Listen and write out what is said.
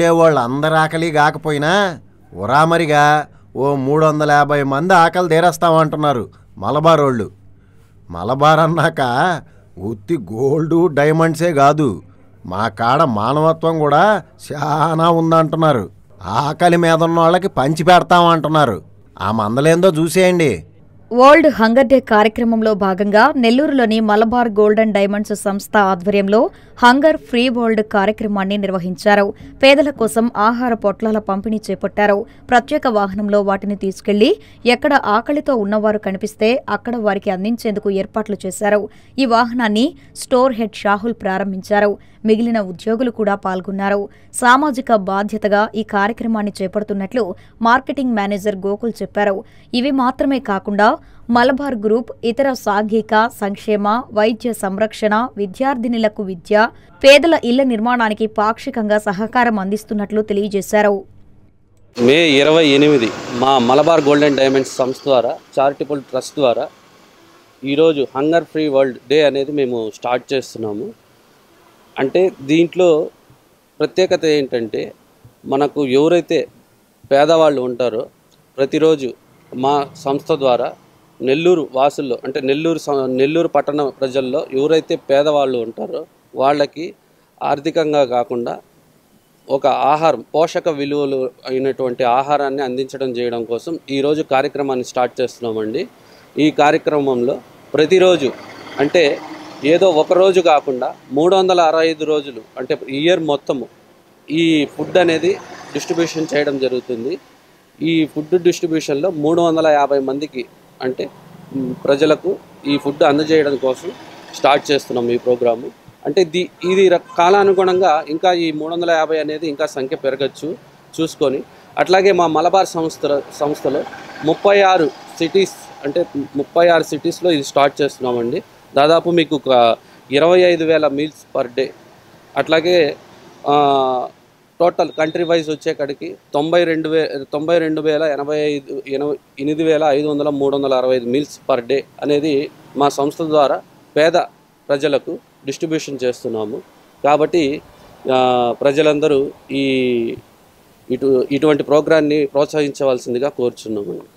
ఉండేవాళ్ళు అందరి ఆకలి కాకపోయినా ఉరామరిగా ఓ మూడు వందల యాభై మంది ఆకలి తీరేస్తామంటున్నారు మలబారోళ్ళు మలబార్ అన్నాక ఉత్తి గోల్డు డైమండ్సే కాదు మా కాడ మానవత్వం కూడా చాలా ఉందంటున్నారు ఆకలి మీద ఉన్న వాళ్ళకి పంచి పెడతామంటున్నారు ఆ మందలేందో చూసేయండి వరల్డ్ హంగర్ డే కార్యక్రమంలో భాగంగా నెల్లూరులోని మలబార్ గోల్డెన్ డైమండ్స్ సంస్థ ఆధ్వర్యంలో హంగర్ ఫ్రీ వరల్డ్ కార్యక్రమాన్ని నిర్వహించారు పేదల కోసం ఆహార పొట్లాల పంపిణీ చేపట్టారు ప్రత్యేక వాహనంలో వాటిని తీసుకెళ్లి ఎక్కడ ఆకలితో ఉన్నవారు కనిపిస్తే అక్కడ వారికి అందించేందుకు ఏర్పాట్లు చేశారు ఈ వాహనాన్ని స్టోర్ హెడ్ షాహుల్ ప్రారంభించారు మిగిలిన ఉద్యోగులు కూడా పాల్గొన్నారు సామాజిక బాధ్యతగా ఈ కార్యక్రమాన్ని చేపడుతున్నట్లు మార్కెటింగ్ మేనేజర్ గోకుల్ చెప్పారు ఇవి మాత్రమే కాకుండా మలబార్ గ్రూప్ ఇతర సాంఘిక సంక్షేమ వైద్య సంరక్షణ విద్యార్థినులకు విద్య పేదల ఇళ్ల నిర్మాణానికి పాక్షికంగా సహకారం అందిస్తున్నట్లు తెలియజేశారు మే ఇరవై ఎనిమిది మా మలబార్ గోల్డెన్ డైమండ్స్ సంస్థ ద్వారా చారిటబుల్ ట్రస్ట్ ద్వారా ఈరోజు హంగర్ ఫ్రీ వరల్డ్ డే అనేది మేము స్టార్ట్ చేస్తున్నాము అంటే దీంట్లో ప్రత్యేకత ఏంటంటే మనకు ఎవరైతే పేదవాళ్ళు ఉంటారో ప్రతిరోజు మా సంస్థ ద్వారా నెల్లూరు వాసుల్లో అంటే నెల్లూరు సం- నెల్లూరు పట్టణ ప్రజల్లో ఎవరైతే పేదవాళ్ళు ఉంటారో వాళ్ళకి ఆర్థికంగా కాకుండా ఒక ఆహారం పోషక విలువలు అయినటువంటి ఆహారాన్ని అందించడం చేయడం కోసం ఈరోజు కార్యక్రమాన్ని స్టార్ట్ చేస్తున్నామండి ఈ కార్యక్రమంలో ప్రతిరోజు అంటే ఏదో ఒక రోజు కాకుండా మూడు వందల అరవై ఐదు రోజులు అంటే ఇయర్ మొత్తము ఈ ఫుడ్ అనేది డిస్ట్రిబ్యూషన్ చేయడం జరుగుతుంది ఈ ఫుడ్ డిస్ట్రిబ్యూషన్లో మూడు వందల యాభై మందికి అంటే మ్, ప్రజలకు ఈ ఫుడ్ అందజేయడం కోసం స్టార్ట్ చేస్తున్నాం ఈ ప్రోగ్రాము అంటే ది ఇది ర- కాలానుగుణంగా ఇంకా ఈ మూడు వందల యాభై అనేది ఇంకా సంఖ్య పెరగచ్చు చూసుకొని అట్లాగే మా మలబార్ సంస్థ సంస్థలో ముప్పై ఆరు సిటీస్ అంటే ముప్పై ఆరు సిటీస్లో ఇది స్టార్ట్ చేస్తున్నామండి దాదాపు మీకు ఒక ఇరవై ఐదు వేల మీల్స్ పర్ డే అట్లాగే ఆ, టోటల్ కంట్రీ వైజ్ వచ్చేకాడికి తొంభై రెండు వే తొంభై రెండు వేల ఎనభై ఐదు ఎనభై ఎనిమిది వేల ఐదు వందల మూడు వందల అరవై ఐదు మీల్స్ పర్ డే అనేది మా సంస్థ ద్వారా పేద ప్రజలకు డిస్ట్రిబ్యూషన్ చేస్తున్నాము కాబట్టి ఆ, ప్రజలందరూ ఈ ఇటు ఇటువంటి ప్రోగ్రాన్ని ప్రోత్సహించవలసిందిగా కోరుచున్నాము